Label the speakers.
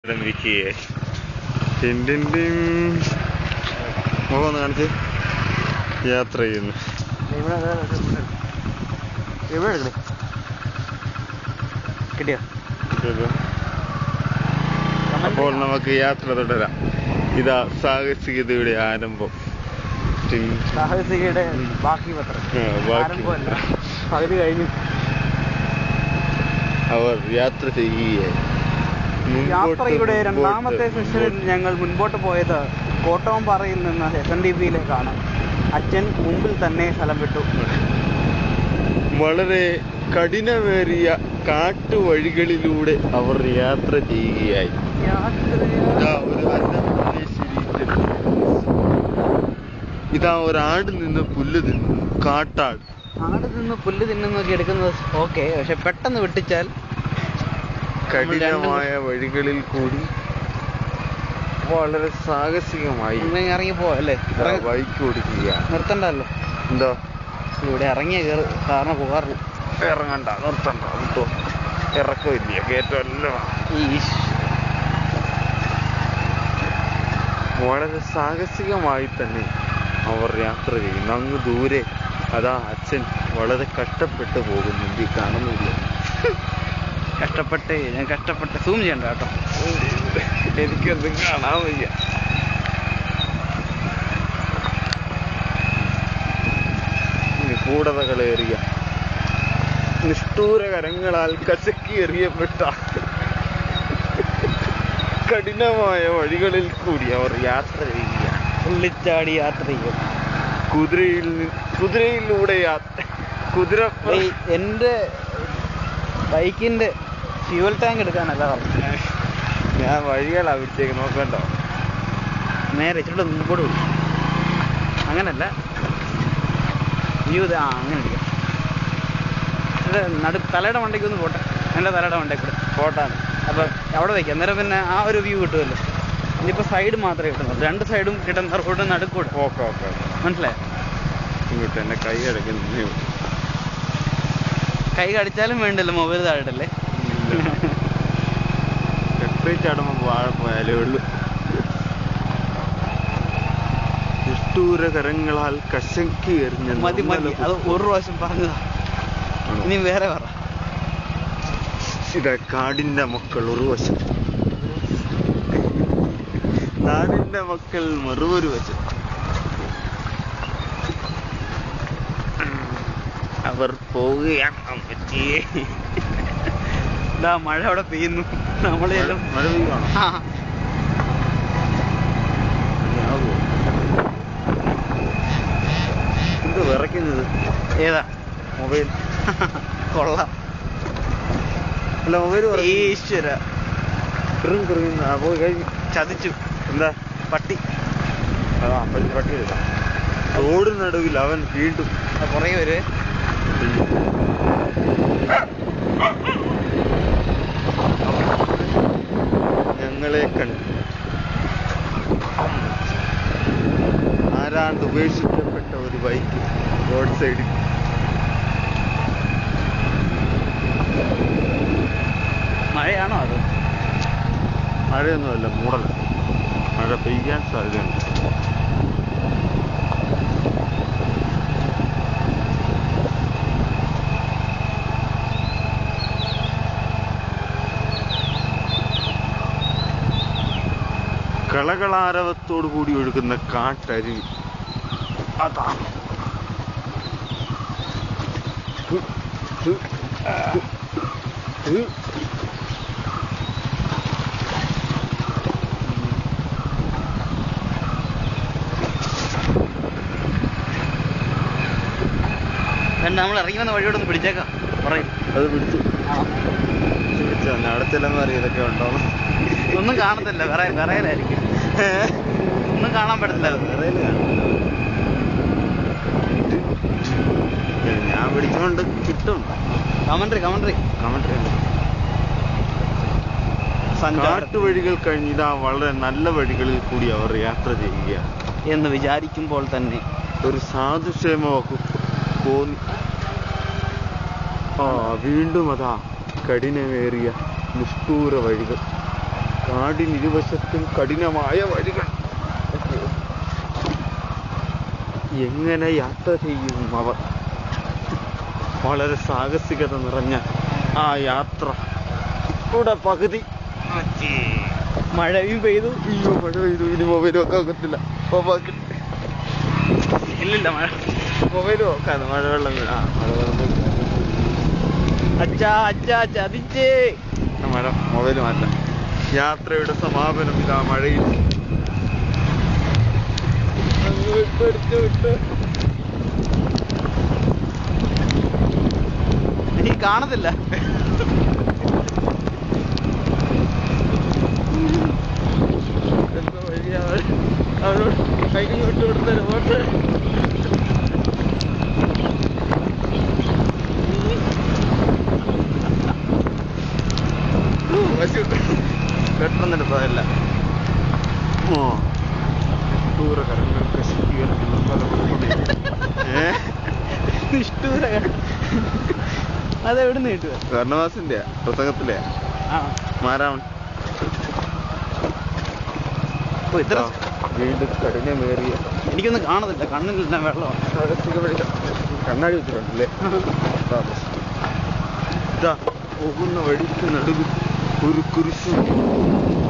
Speaker 1: ഇരിക്കുകയെ tin tin tin. മുഖം ഒന്ന് കാണിച്ച് യാത്ര ചെയ്യുന്നു
Speaker 2: എവിടെ എടുക്കണേ കിട്ടിയോ
Speaker 1: ഇത്. അപ്പോൾ നമുക്ക് യാത്ര തുടരാം ഇതാ സാഹസികതയുടെ ആരംഭം ടിൻ.
Speaker 2: സാഹസികയുടെ ബാക്കി പത്രം
Speaker 1: ആ, ബാക്കി.
Speaker 2: ആരംഭമല്ല പകുതി കഴിഞ്ഞു
Speaker 1: അവർ യാത്ര ചെയ്യുകയായി മുൻപോട്ട്
Speaker 2: യാത്രയുടെ
Speaker 1: മുൻപോട്ട്
Speaker 2: രണ്ടാമത്തെ സെഷനിൽ
Speaker 1: മുൻപോട്ട്.
Speaker 2: ഞങ്ങൾ മുൻപോട്ട് പോയത് കോട്ടോംപാറയിൽ നിന്ന് എസ് എൻ ഡി പിയിലേക്കാണ് അച്ഛൻ മുമ്പിൽ തന്നെ സ്ഥലം വിട്ടു
Speaker 1: വളരെ കഠിനമേറിയ കാട്ടുവഴികളിലൂടെ അവർ യാത്ര ചെയ്യുകയായി ഇതാ ഒരു വന്യപ്രദേശിരിക്കുന്നു. ഇതാ ഒരാട് നിന്ന് പുല്ല് തിന്നു കാട്ടാട്
Speaker 2: ആട് നിന്ന് പുല്ല് തിന്നുന്നൊക്കെ എടുക്കുന്നത് ഓക്കെ പക്ഷെ പെട്ടെന്ന് വെട്ടിച്ചാൽ
Speaker 1: കഠിനമായ വഴികളിൽ കൂടി വളരെ സാഹസികമായി
Speaker 2: അങ്ങനെ ഇറങ്ങിപ്പോ അല്ലേ
Speaker 1: ഇതാ ബൈക്ക് ഓടിക്കുകയാണ്
Speaker 2: നിർത്തണ്ടല്ലോ
Speaker 1: എന്താ
Speaker 2: ഇവിടെ ഇറങ്ങിയ കയറി കാരണം പോകാറില്ല
Speaker 1: ഇറങ്ങണ്ട നിർത്തണ്ട നിർത്തോ ഇറക്കമില്ല കയറ്റമല്ല
Speaker 2: ഈശ്.
Speaker 1: വളരെ സാഹസികമായി തന്നെ അവർ യാത്ര ചെയ്യുന്നു അങ്ങ് ദൂരെ അതാ അച്ഛൻ വളരെ കഷ്ടപ്പെട്ട് പോകുന്നുണ്ട് ഈ കാണുന്നില്ല
Speaker 2: കഷ്ടപ്പെട്ട് ഞാൻ കഷ്ടപ്പെട്ട് സൂം ചെയ്യണ്ട കേട്ടോ
Speaker 1: എനിക്കൊന്നും കാണാൻ വയ്യ നിഗൂഢതകളേറിയ നിഷ്ഠൂര കരങ്ങളാൽ കശക്കി എറിയപ്പെട്ട കഠിനമായ വഴികളിൽ കൂടി അവർ യാത്ര ചെയ്യുകയാണ്
Speaker 2: തുള്ളിച്ചാടി യാത്ര ചെയ്യും
Speaker 1: കുതിരയിൽ നി- കുതിരയിലൂടെ യാത്ര കുതിര
Speaker 2: ഈ എൻ്റെ ബൈക്കിന്റെ ഫ്യൂവൽ ടാങ്ക് എടുക്കാനല്ല പറഞ്ഞു
Speaker 1: ഞാൻ വഴികളാ വിട്ടേക്ക് നോക്കണ്ടോ
Speaker 2: നേരെ ഇച്ചിരി മുമ്പോട്ട് വിടും അങ്ങനല്ല വ്യൂ ആ അങ്ങനെ ഇരിക്കാം ഇത് നടു തലയുടെ മണ്ടയ്ക്ക് ഒന്ന് പോട്ടെ എൻ്റെ തലയുടെ മണ്ടയ്ക്ക് കൂടെ
Speaker 1: കോട്ടാണ്
Speaker 2: അപ്പം അവിടെ വയ്ക്കാം അന്നേരം പിന്നെ ആ ഒരു വ്യൂ കിട്ടുമല്ലോ ഇനിയിപ്പോൾ സൈഡ് മാത്രമേ കിട്ടുന്നുള്ളൂ രണ്ട് സൈഡും കിട്ടുന്ന റോഡ് നടുക്കൂടെ
Speaker 1: ഓക്കെ ഓക്കെ
Speaker 2: മനസ്സിലായോ
Speaker 1: ഇങ്ങോട്ട് എന്നെ കൈ അടയ്ക്കുന്നു
Speaker 2: കൈ കടിച്ചാലും വേണ്ടല്ലോ മൊബൈൽ താഴെട്ടല്ലേ
Speaker 1: എപ്പോഴും ചടമ്പ് വാഴ പോയാലേ ഉള്ളൂ നിഷ്ഠൂര കരങ്ങളാൽ കശക്കി എറിഞ്ഞ
Speaker 2: മതി മതി
Speaker 1: നിർമ്മല
Speaker 2: അത് ഒരു പ്രാവശ്യം പറഞ്ഞതാ
Speaker 1: ആണോ?
Speaker 2: ഇനി വേറെ പറ
Speaker 1: ഇതാ കാടിന്റെ മക്കൾ ഒരു വശം നാടിന്റെ മക്കൾ മറുപൊരു വശം അവർ പോവുകയാണ് അമ്മച്ചിയെ
Speaker 2: ഇതാ മഴ അവിടെ പെയ്യുന്നു നമ്മളെല്ലാം
Speaker 1: മഴ പെയ്യുവാണോ
Speaker 2: ആ
Speaker 1: ഞാവോ? എന്ത് വിറയ്ക്കുന്നത്
Speaker 2: ഏതാ
Speaker 1: മൊബൈൽ
Speaker 2: കൊള്ളാം
Speaker 1: അല്ല മൊബൈൽ
Speaker 2: ഈശ്വര
Speaker 1: കിറും കിറുങ്ങുന്ന ആ പോയി കഴിഞ്ഞു
Speaker 2: ചതിച്ചു
Speaker 1: എന്താ
Speaker 2: പട്ടി
Speaker 1: ആ പട്ടി പട്ടി എടുക്കാം റോഡ് നടുവിൽ അവൻ വീണ്ടും
Speaker 2: കുറേ പേര്
Speaker 1: ഞങ്ങളെ കണ്ടു ആരാണ്ട് ഉപേക്ഷിക്കപ്പെട്ട ഒരു ബൈക്ക് റോഡ് സൈഡിൽ
Speaker 2: മഴയാണോ അത്
Speaker 1: മഴയൊന്നുമല്ല മൂടല മഴ പെയ്യാൻ സാധ്യതയുണ്ട് കളകളാരവത്തോടു കൂടി ഒഴുകുന്ന കാട്ടരുവി അതാണ് ഹ്, ഹ്, ഹ്, ഹ്.
Speaker 2: രണ്ട് നമ്മൾ ഇറങ്ങി വന്ന വഴിയോട് ഒന്ന് പിടിച്ചേക്കാം പറയും
Speaker 1: അത് പിടിച്ചു പിടിച്ചു തന്നെ അവിടെ ചെല്ലുന്ന അറിയാം ഇതൊക്കെ ഉണ്ടോ
Speaker 2: ഒന്നും കാണത്തില്ല വേറെ വിറയലായിരിക്കും ഒന്നും കാണാൻ പറ്റത്തില്ല അത്.
Speaker 1: വിറയല് കാണില്ല. ഏ, ഞാൻ പിടിച്ചോണ്ട് കിട്ടും
Speaker 2: കമൻട്രി കമൻട്രി
Speaker 1: കമന്ററി കാട്ടുവഴികൾ കഴിഞ്ഞ് ഇതാ വളരെ നല്ല വഴികളിൽ കൂടി അവർ യാത്ര ചെയ്യുകയാണ്
Speaker 2: എന്ന് വിചാരിക്കുമ്പോൾ തന്നെ
Speaker 1: ഒരു സാധുക്ഷേമ വകുപ്പ് തോന്നി ആ വീണ്ടും അതാ കഠിനമേറിയ നിഷ്ഠൂര വഴികൾ കാടിനിരുവശത്തും കഠിനമായ വഴികൾ എങ്ങനെ യാത്ര ചെയ്യും അവർ വളരെ സാഹസികത നിറഞ്ഞ ആ യാത്ര ഇവിടെ പകുതി
Speaker 2: മഴയും പെയ്തു
Speaker 1: അയ്യോ മഴ പെയ്തു ഇനി മൊബൈൽ വെക്കാൻ ഒക്കത്തില്ല ഓഫാക്കി
Speaker 2: ഇല്ലില്ല മഴ
Speaker 1: മൊബൈൽ വെക്കാതെ മഴവെള്ളം വീണ്. ആ മഴവെള്ളം വീണ്.
Speaker 2: അച്ഛാ അച്ഛാ ചതിച്ചേ
Speaker 1: ആ, മഴ മൊബൈൽ മാറ്റാം യാത്രയുടെ സമാപനം ഇതാ മഴയിൽ അങ്ങ് വിട്ട് എടുത്ത് വിട്ട്
Speaker 2: എനിക്ക് കാണത്തില്ല
Speaker 1: എന്താ വഴി അവൻ അവനോട് കൈകൾ വിട്ട് കൊടുത്തരും ഓട്ട് പെട്ടെന്നിട്ട് പോയല്ല ഓ ദൂരകരങ്ങൾ പ്രസിദ്ധീകരണം ഏ
Speaker 2: നിഷ്ഠൂര അതെവിടുന്ന് കിട്ടുക
Speaker 1: കർണവാസിന്റെ പ്രസംഗത്തിലെ
Speaker 2: ആ
Speaker 1: മാരാവൺ
Speaker 2: ഓ ഇത്ര
Speaker 1: വീണ്ടും കഠിനമേറിയ
Speaker 2: എനിക്കൊന്നും കാണത്തില്ല കണ്ണിലെല്ലാം വെള്ളമാണ്
Speaker 1: സാഹസിക വഴികൾ കണ്ണാടി വെച്ചിട്ടുണ്ടല്ലേ ഇതാ പ്രശ്നം. ഇതാ പോകുന്ന വഴിക്ക് നടുവിൽ ഒരു കുരിശും